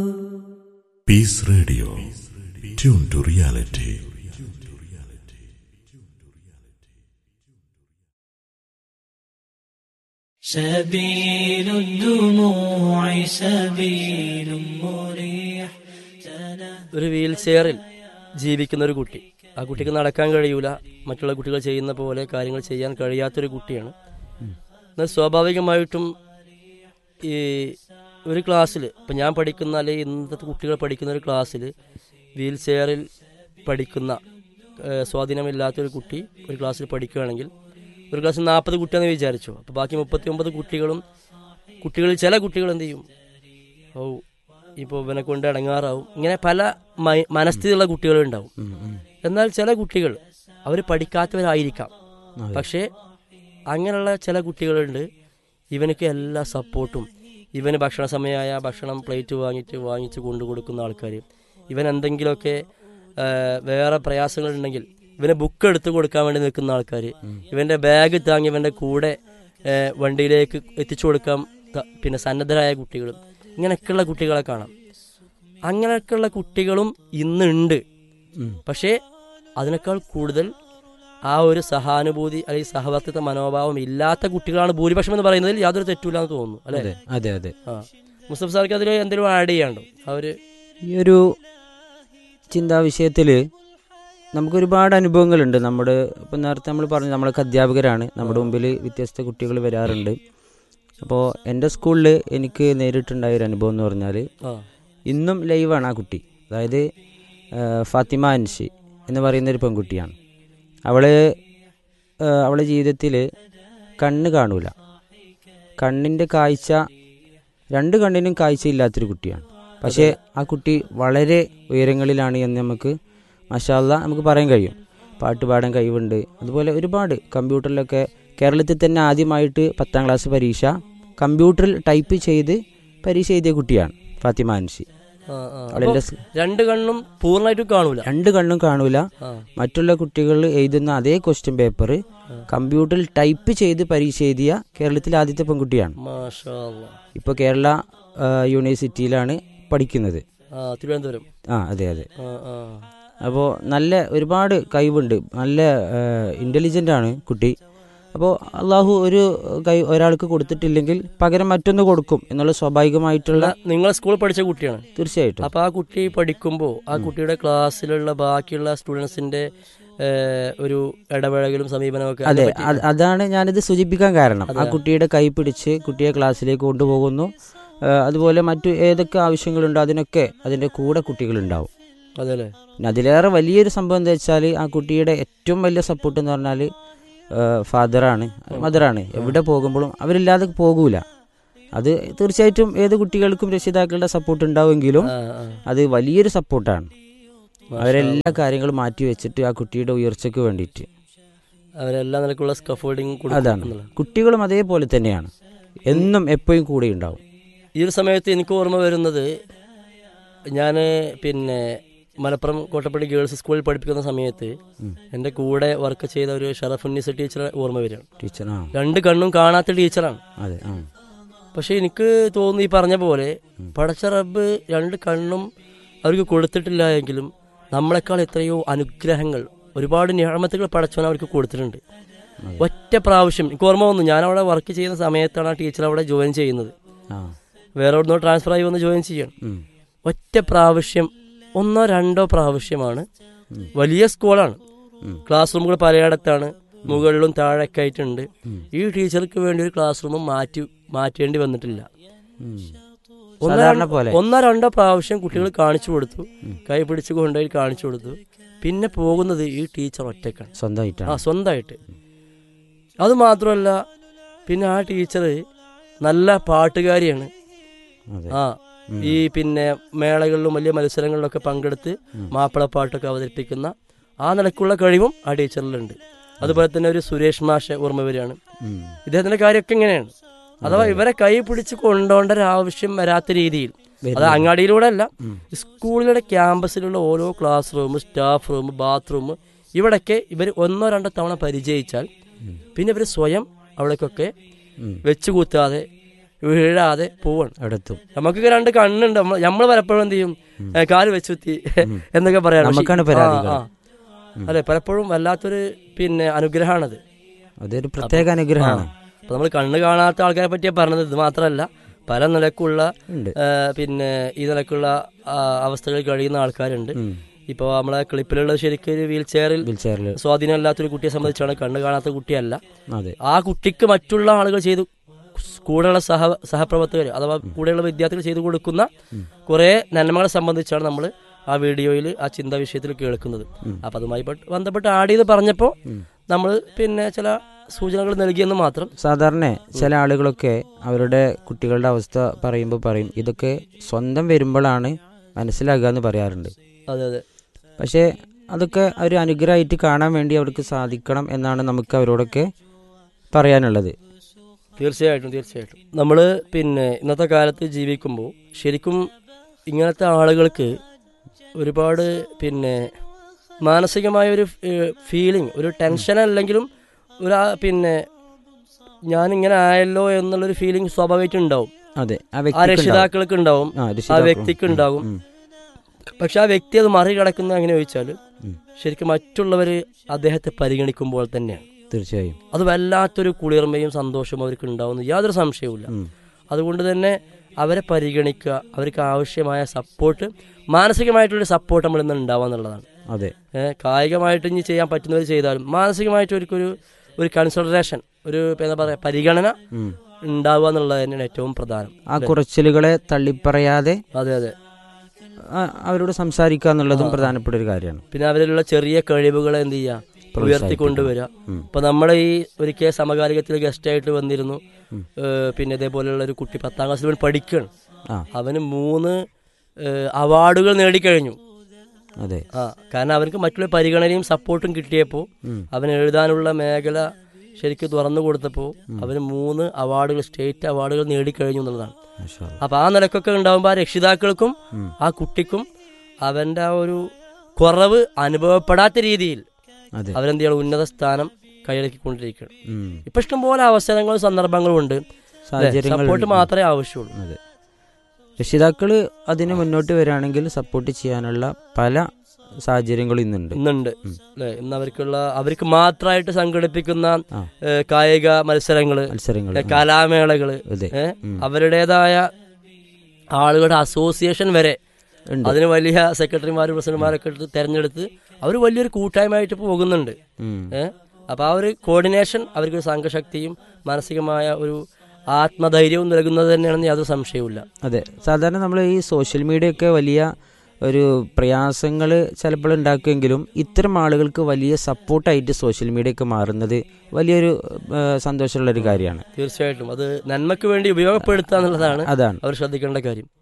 Peace Radio. Tune to reality. سبيل الدموع سبيل مريح ഒരു wheel ചെയറിൽ ജീവിക്കുന്ന ഒരു കുട്ടി ആ കുട്ടിക്ക് നടക്കാൻ കഴിയൂല മറ്റുള്ള കുട്ടികൾ ചെയ്യുന്ന പോലെ കാര്യങ്ങൾ ചെയ്യാൻ കഴിയാത്തൊരു കുട്ടിയാണ് എന്നാൽ സ്വാഭാവികമായിട്ടും ഈ ഒരു ക്ലാസ്സിൽ ഇപ്പം ഞാൻ പഠിക്കുന്ന അല്ലെങ്കിൽ ഇന്നത്തെ കുട്ടികൾ പഠിക്കുന്ന ഒരു ക്ലാസ്സിൽ വീൽ ചെയറിൽ പഠിക്കുന്ന ഏഹ്, സ്വാധീനമില്ലാത്തൊരു കുട്ടി ഒരു ക്ലാസ്സിൽ പഠിക്കുകയാണെങ്കിൽ ഒരു ക്ലാസ്സിൽ നാൽപ്പത് കുട്ടിയാണെന്ന് വിചാരിച്ചു അപ്പോൾ ബാക്കി മുപ്പത്തി ഒമ്പത് കുട്ടികളും കുട്ടികളിൽ ചില കുട്ടികൾ എന്ത് ചെയ്യും ഓ ഇപ്പോൾ ഇവനെ കൊണ്ട് ഇടങ്ങാറാവും ഇങ്ങനെ പല മൈ- മനസ്ഥിതിയുള്ള കുട്ടികളുണ്ടാവും എന്നാൽ ചില കുട്ടികൾ അവർ പഠിക്കാത്തവരായിരിക്കാം പക്ഷേ അങ്ങനെയുള്ള ചില കുട്ടികളുണ്ട് ഇവനക്ക് എല്ലാ സപ്പോർട്ടും ഇവന് ഭക്ഷണ സമയമായ ഭക്ഷണം പ്ലേറ്റ് വാങ്ങിയിട്ട് വാങ്ങിച്ച് കൊണ്ടു കൊടുക്കുന്ന ആൾക്കാർ ഇവൻ എന്തെങ്കിലുമൊക്കെ ആ, വേറെ പ്രയാസങ്ങളുണ്ടെങ്കിൽ ഇവന് ബുക്ക് എടുത്ത് കൊടുക്കാൻ വേണ്ടി നിൽക്കുന്ന ആൾക്കാർ ഇവന്റെ ബാഗ് താങ്ങി ഇവന്റെ കൂടെ ആ, വണ്ടിയിലേക്ക് എത്തിച്ചു കൊടുക്കാൻ ത- പിന്നെ സന്നദ്ധരായ കുട്ടികളും ഇങ്ങനെയൊക്കെയുള്ള കുട്ടികളെ കാണാം അങ്ങനെയൊക്കെയുള്ള കുട്ടികളും ഇന്നുണ്ട് പക്ഷേ അതിനേക്കാൾ കൂടുതൽ ആ ഒരു സഹാനുഭൂതി അല്ലെങ്കിൽ സഹവർത്തിത്വ മനോഭാവം ഇല്ലാത്ത കുട്ടികളാണ് ഭൂരിപക്ഷം എന്ന് പറയുന്നതിൽ യാതൊരു തെറ്റില്ല എന്ന് തോന്നുന്നു അല്ലെ അതെ അതെ അതെ ആ മുസ്തഫ് സാർക്ക് അതിൽ എന്തെങ്കിലും ആഡ് ചെയ്യാണ്ടോ അവര് ഈ ഒരു ചിന്താ വിഷയത്തിൽ നമുക്ക് ഒരുപാട് അനുഭവങ്ങളുണ്ട് നമ്മുടെ ഇപ്പം നേരത്തെ നമ്മൾ പറഞ്ഞു നമ്മളൊക്കെ അധ്യാപകരാണ് നമ്മുടെ മുമ്പിൽ വ്യത്യസ്ത കുട്ടികൾ വരാറുണ്ട് അപ്പോൾ എൻ്റെ സ്കൂളിൽ എനിക്ക് നേരിട്ടുണ്ടായ ഒരു അനുഭവം എന്ന് പറഞ്ഞാൽ ആ ഇന്നും ലൈവാണ് ആ കുട്ടി അതായത് ആ, ഫാത്തിമ അൻഷി എന്ന് പറയുന്ന ഒരു പെൺകുട്ടിയാണ് അവള് ആ, അവളുടെ ജീവിതത്തിൽ കണ്ണ് കാണൂല കണ്ണിൻ്റെ കാഴ്ച രണ്ട് കണ്ണിനും കാഴ്ചയില്ലാത്തൊരു കുട്ടിയാണ് പക്ഷേ ആ കുട്ടി വളരെ ഉയരങ്ങളിലാണ് എന്ന് നമുക്ക് മഷാല്ല നമുക്ക് പറയാൻ കഴിയും പാട്ട് പാടാൻ കഴിവുണ്ട് അതുപോലെ ഒരുപാട് കമ്പ്യൂട്ടറിലൊക്കെ കേരളത്തിൽ തന്നെ ആദ്യമായിട്ട് പത്താം ക്ലാസ് പരീക്ഷ കമ്പ്യൂട്ടറിൽ ടൈപ്പ് ചെയ്ത് പരീക്ഷ എഴുതിയ കുട്ടിയാണ് ഫാത്തിമ അൻഷി ആ, ആ. അവളെന്റെ അപ്പൊ രണ്ട് കണ്ണും പൂർണ്ണമായിട്ടും കാണൂല രണ്ട് കണ്ണും കാണൂല ആ മറ്റുള്ള കുട്ടികൾ എഴുതുന്ന അതേ ക്വസ്റ്റ്യൻ പേപ്പർ കമ്പ്യൂട്ടറിൽ ടൈപ്പ് ചെയ്ത് പരീക്ഷ എഴുതിയ കേരളത്തിലെ ആദ്യത്തെ പെൺകുട്ടിയാണ് മാഷാ അല്ലാ. ഇപ്പോൾ കേരള ആ, യൂണിവേഴ്സിറ്റിയിലാണ് പഠിക്കുന്നത് ആ തിരുവനന്തപുരം ആ അതെ അതെ ആ ആ അപ്പോൾ നല്ല ഒരുപാട് കഴിവുണ്ട് നല്ല ഇൻ്റലിജൻ്റ് ആണ് കുട്ടി അപ്പോൾ അള്ളാഹു ഒരു കൈ ഒരാൾക്ക് കൊടുത്തിട്ടില്ലെങ്കിൽ പകരം മറ്റൊന്ന് കൊടുക്കും എന്നുള്ള സ്വാഭാവികമായിട്ടുള്ള നിങ്ങൾ സ്കൂളിൽ പഠിച്ച കുട്ടിയാണ് തീർച്ചയായിട്ടും അപ്പൊ ആ കുട്ടി പഠിക്കുമ്പോൾ ആ കുട്ടിയുടെ ക്ലാസ്സിലുള്ള ബാക്കിയുള്ള സ്റ്റുഡൻസിന്റെ ഒരു ഇടപഴകലും സമീപനവും ഒക്കെ അതെ അതിനെപ്പറ്റി- അത് അതാണ് ഞാനിത് സൂചിപ്പിക്കാൻ കാരണം ആ കുട്ടിയുടെ കൈ പിടിച്ച് കുട്ടിയെ ക്ലാസ്സിലേക്ക് കൊണ്ടുപോകുന്നു ആ, അതുപോലെ മറ്റു ഏതൊക്കെ ആവശ്യങ്ങളുണ്ടോ അതിനൊക്കെ അതിൻ്റെ കൂടെ കുട്ടികളുണ്ടാവും അതെ അല്ലേ പിന്നെ അതിലേറെ വലിയൊരു സംഭവം എന്താ വെച്ചാൽ ആ കുട്ടിയുടെ ഏറ്റവും വലിയ സപ്പോർട്ട് എന്ന് പറഞ്ഞാൽ ഫാദറാണ് മദറാണ് എവിടെ പോകുമ്പോഴും അവരില്ലാതെ പോകൂല അത് തീർച്ചയായിട്ടും ഏത് കുട്ടികൾക്കും രക്ഷിതാക്കളുടെ സപ്പോർട്ട് ഉണ്ടാവുമെങ്കിലും ആ ആ അത് വലിയൊരു സപ്പോർട്ടാണ് അവരെല്ലാ കാര്യങ്ങളും മാറ്റി വെച്ചിട്ട് ആ കുട്ടിയുടെ ഉയർച്ചയ്ക്ക് വേണ്ടിയിട്ട് അവരെല്ലാ നിലക്കുള്ള സ്കഫോൾഡിങ് അതാണ് കുട്ടികളും അതേപോലെ തന്നെയാണ് എന്നും എപ്പോഴും കൂടെ ഉണ്ടാവും ഈ ഒരു സമയത്ത് എനിക്ക് ഓർമ്മ വരുന്നത് ഞാൻ പിന്നെ മലപ്പുറം കോട്ടപ്പള്ളി ഗേൾസ് സ്കൂളിൽ പഠിപ്പിക്കുന്ന സമയത്ത് എൻ്റെ കൂടെ വർക്ക് ചെയ്ത ഒരു ഷറഫുന്നിസ ടീച്ചറെ ഓർമ്മ വരികയാണ് ടീച്ചർ ആ രണ്ട് കണ്ണും കാണാത്ത ടീച്ചറാണ് അതെ ആ പക്ഷെ എനിക്ക് തോന്നി ഈ പറഞ്ഞ പോലെ പടച്ച റബ്ബ് രണ്ട് കണ്ണും അവർക്ക് കൊടുത്തിട്ടില്ല എങ്കിലും നമ്മളെക്കാൾ എത്രയോ അനുഗ്രഹങ്ങൾ ഒരുപാട് ഞാമത്തുകൾ പടച്ചവൻ അവർക്ക് കൊടുത്തിട്ടുണ്ട് ഒറ്റ പ്രാവശ്യം എനിക്ക് ഓർമ്മ വന്നു ഞാൻ അവിടെ വർക്ക് ചെയ്യുന്ന സമയത്താണ് ആ ടീച്ചർ അവിടെ ജോയിൻ ചെയ്യുന്നത് ആ വേറെ എവിടുന്നോ ട്രാൻസ്ഫർ ആയി വന്ന് ജോയിൻ ചെയ്യണം ഉം. ഒറ്റ പ്രാവശ്യം ഒന്നോ രണ്ടോ പ്രാവശ്യമാണ് വലിയ സ്കൂളാണ് ക്ലാസ് റൂമുകൾ പലയിടത്താണ് മുകളിലും താഴെയൊക്കെ ആയിട്ടുണ്ട് ഈ ടീച്ചർക്ക് വേണ്ടി ഒരു ക്ലാസ് റൂം മാറ്റി മാറ്റേണ്ടി വന്നിട്ടില്ല ഉം. ഒന്നോ സാധാരണ രണ്ടോ- പോലെ ഒന്നോ രണ്ടോ പ്രാവശ്യം കുട്ടികൾ കാണിച്ചു കൊടുത്തു കൈ പിടിച്ച് കൊണ്ടുപോയി കാണിച്ചു കൊടുത്തു പിന്നെ പോകുന്നത് ഈ ടീച്ചർ ഒറ്റക്കാണ് ആ സ്വന്തമായിട്ടാണ് സ്വന്തമായിട്ട് അത് മാത്രമല്ല പിന്നെ ആ ടീച്ചർ നല്ല പാട്ടുകാരിയാണ് അതെ ആ ഈ പിന്നെ മേളകളിലും വലിയ മത്സരങ്ങളിലൊക്കെ പങ്കെടുത്ത് മാപ്പിളപ്പാട്ടൊക്കെ അവതരിപ്പിക്കുന്ന ആ നിലക്കുള്ള കഴിവും ആ ടീച്ചറിലുണ്ട് അതുപോലെ തന്നെ ഒരു സുരേഷ് മാഷ ഓർമ്മ വരികയാണ് ഉം. ഇദ്ദേഹത്തിന്റെ കാര്യമൊക്കെ ഇങ്ങനെയാണ് അഥവാ ഇവരെ കൈ പിടിച്ച് കൊണ്ടുപോകേണ്ട ഒരു ആവശ്യം വരാത്ത രീതിയിൽ അത് അങ്ങാടിയിലൂടെ അല്ല സ്കൂളിലെ ക്യാമ്പസിലുള്ള ഓരോ class room staff room bathroom ഇവിടൊക്കെ ഇവർ ഒന്നോ രണ്ടോ തവണ പരിചയിച്ചാൽ പിന്നെ ഇവർ സ്വയം അവിടേക്കൊക്കെ ഉം. വെച്ചുകൂത്താതെ വീഴാതെ പോവാണ് അടുത്തും നമുക്കൊക്കെ രണ്ട് കണ്ണുണ്ട് നമ്മൾ പലപ്പോഴും എന്ത് ചെയ്യും ഏ, കാല് വെച്ചുത്തി എന്നൊക്കെ പറയാം പക്ഷേ- നമുക്കാണ് ആ, പരാതികൾ. ആ. അതെ പലപ്പോഴും വല്ലാത്തൊരു പിന്നെ അനുഗ്രഹമാണത് അതൊരു പ്രത്യേക അനുഗ്രഹമാണ് അപ്പൊ നമ്മൾ കണ്ണ് കാണാത്ത ആൾക്കാരെ പറ്റിയാ പറഞ്ഞത് ഇത് മാത്രമല്ല പല നിലക്കുള്ള ഉണ്ട് ഏ, പിന്നെ ഈ നിലക്കുള്ള ആ, അവസ്ഥകളിൽ കഴിയുന്ന ആൾക്കാരുണ്ട് ഉം. ഇപ്പോൾ നമ്മളെ ക്ലിപ്പിലുള്ള ശരിക്കും ഒരു വീൽ ചെയറിൽ വീൽ ചെയറിൽ സ്വാധീനമില്ലാത്തൊരു കുട്ടിയെ സംബന്ധിച്ചാണ് കണ്ണ് കാണാത്ത കുട്ടിയല്ല അതെ ആ കുട്ടിക്ക് മറ്റുള്ള ആളുകൾ ചെയ്തു കൂടെയുള്ള സഹ സഹപ്രവർത്തകർ അഥവാ കൂടെയുള്ള വിദ്യാർത്ഥികൾ ചെയ്തു കൊടുക്കുന്ന കുറെ നന്മകളെ സംബന്ധിച്ചാണ് നമ്മൾ ആ വീഡിയോയിൽ ആ ചിന്താ വിഷയത്തിൽ കേൾക്കുന്നത് അപ്പൊ അതുമായി ബട്ട് ബന്ധപ്പെട്ട് ആഡ് ചെയ്ത് പറഞ്ഞപ്പോൾ നമ്മൾ പിന്നെ ചില സൂചനകൾ നൽകിയെന്ന് മാത്രം സാധാരണ ചില ആളുകളൊക്കെ അവരുടെ കുട്ടികളുടെ അവസ്ഥ പറയുമ്പോൾ പറയും ഇതൊക്കെ സ്വന്തം വരുമ്പോഴാണ് മനസ്സിലാകുക എന്ന് പറയാറുണ്ട് അതെ അതെ പക്ഷേ അതൊക്കെ ഒരു അനുഗ്രഹമായിട്ട് കാണാൻ വേണ്ടി അവർക്ക് സാധിക്കണം എന്നാണ് നമുക്ക് അവരോടൊക്കെ പറയാനുള്ളത് തീർച്ചയായിട്ടും തീർച്ചയായിട്ടും നമ്മൾ പിന്നെ ഇന്നത്തെ കാലത്ത് ജീവിക്കുമ്പോൾ ശരിക്കും ഇങ്ങനത്തെ ആളുകൾക്ക് ഒരുപാട് പിന്നെ മാനസികമായ ഒരു ഫീലിംഗ് ഒരു ടെൻഷൻ അല്ലെങ്കിലും ഒരു ആ പിന്നെ ഞാൻ ഇങ്ങനെ ആയല്ലോ എന്നുള്ളൊരു ഫീലിംഗ് സ്വാഭാവികമായിട്ടും ഉണ്ടാവും അതെ ആ ആ വ്യക്തി രക്ഷിതാക്കൾക്ക് ഉണ്ടാവും ആ, ആ രക്ഷിതാക്കളും. വ്യക്തിക്ക് ഉണ്ടാവും ഉം. പക്ഷെ ആ വ്യക്തി അത് മറികടക്കുന്ന എങ്ങനെ ചോദിച്ചാൽ ഉം. ശരിക്കും മറ്റുള്ളവർ അദ്ദേഹത്തെ പരിഗണിക്കുമ്പോൾ തന്നെയാണ് തീർച്ചയായും അത് വല്ലാത്തൊരു കുളിർമയും സന്തോഷവും അവർക്ക് ഉണ്ടാവുന്ന യാതൊരു സംശയവുമില്ല ഉം. അതുകൊണ്ട് തന്നെ അവരെ പരിഗണിക്കുക അവർക്ക് ആവശ്യമായ സപ്പോർട്ട് മാനസികമായിട്ടുള്ള സപ്പോർട്ട് നമ്മൾ ഇന്ന് ഉണ്ടാവുക എന്നുള്ളതാണ് അതെ ഏഹ് കായികമായിട്ട് ഇനി ചെയ്യാൻ പറ്റുന്നവർ ചെയ്താലും മാനസികമായിട്ട് അവർക്കൊരു ഒരു കൺസിഡറേഷൻ ഒരു ഇപ്പൊ എന്താ പറയുക പരിഗണന ഉം. ഉണ്ടാവുക എന്നുള്ളത് തന്നെയാണ് ഏറ്റവും പ്രധാനം ആ കുറച്ചിലുകളെ തള്ളിപ്പറയാതെ അതെ അതെ ആ, അവരോട് സംസാരിക്കുക എന്നുള്ളതും പ്രധാനപ്പെട്ട ഒരു കാര്യമാണ് പിന്നെ അവരിലുള്ള ചെറിയ കഴിവുകളെ എന്ത് ചെയ്യുക ഉയർത്തിക്കൊണ്ടുവരിക ഉം. ഇപ്പൊ നമ്മുടെ ഈ ഒരിക്കൽ സമകാലികത്തിൽ ഗസ്റ്റ് ആയിട്ട് വന്നിരുന്നു ഏഹ് പിന്നെ ഇതേപോലെയുള്ള ഒരു കുട്ടി പത്താം ക്ലാസ്സിൽ പഠിക്കുകയാണ് ആ അവന് മൂന്ന് ഏഹ് അവാർഡുകൾ നേടിക്കഴിഞ്ഞു അതെ ആ കാരണം അവർക്ക് മറ്റുള്ള പരിഗണനയും സപ്പോർട്ടും കിട്ടിയപ്പോൾ ഉം. അവൻ എഴുതാനുള്ള മേഖല ശരിക്കും തുറന്നു കൊടുത്തപ്പോൾ അവന് മൂന്ന് അവാർഡുകൾ സ്റ്റേറ്റ് അവാർഡുകൾ നേടിക്കഴിഞ്ഞു എന്നുള്ളതാണ് മാഷാ അല്ലാ. അപ്പൊ ആ നിലക്കൊക്കെ ഉണ്ടാകുമ്പോൾ ആ രക്ഷിതാക്കൾക്കും ആ കുട്ടിക്കും അവന്റെ ആ ഒരു കുറവ് അനുഭവപ്പെടാത്ത രീതിയിൽ അതെ അവരെന്ത് ചെയ്യണം ഉന്നത സ്ഥാനം കൈയടക്കിക്കൊണ്ടിരിക്കുകയാണ് ഉം. ഇപ്പൊ ഇഷ്ടംപോലെ അവസരങ്ങളും സന്ദർഭങ്ങളും ഉണ്ട് സാഹചര്യങ്ങൾ സപ്പോർട്ട് മാത്രമേ ആവശ്യമുള്ളൂ അതെ രക്ഷിതാക്കള് അതിന് മുന്നോട്ട് വരികയാണെങ്കിൽ സപ്പോർട്ട് ചെയ്യാനുള്ള പല സാഹചര്യങ്ങളും ഇന്നുണ്ട് ഇന്നുണ്ട് അല്ലെ ഇന്ന് അവർക്കുള്ള അവർക്ക് മാത്രമായിട്ട് സംഘടിപ്പിക്കുന്ന ആ. ഏഹ്, കായിക മത്സരങ്ങള് മത്സരങ്ങൾ ഏഹ്, കലാമേളകള് അതെ ഏഹ്, ഉം. അവരുടേതായ ആളുകളുടെ അസോസിയേഷൻ വരെ ഉണ്ട് അതിന് വലിയ സെക്രട്ടറിമാരും പ്രസിഡന്റുമാരൊക്കെ എടുത്ത് തെരഞ്ഞെടുത്ത് അവർ വലിയൊരു കൂട്ടായ്മയായിട്ട് പോകുന്നുണ്ട് ഉം. ഏഹ് അപ്പൊ ആ ഒരു കോർഡിനേഷൻ അവർക്ക് ഒരു സംഘശക്തിയും മാനസികമായ ഒരു ആത്മധൈര്യവും നൽകുന്നത് തന്നെയാണെന്ന് യാതൊരു സംശയവുമില്ല അതെ സാധാരണ നമ്മൾ ഈ സോഷ്യൽ മീഡിയ ഒക്കെ വലിയ ഒരു പ്രയാസങ്ങൾ ചിലപ്പോൾ ഉണ്ടാക്കുമെങ്കിലും ഇത്തരം ആളുകൾക്ക് വലിയ സപ്പോർട്ടായിട്ട് സോഷ്യൽ മീഡിയ ഒക്കെ മാറുന്നത് വലിയൊരു ആ, സന്തോഷമുള്ള ഒരു കാര്യമാണ് തീർച്ചയായിട്ടും അത് നന്മയ്ക്ക് വേണ്ടി ഉപയോഗപ്പെടുത്തുക എന്നുള്ളതാണ് അതാണ് അവർ ശ്രദ്ധിക്കേണ്ട കാര്യം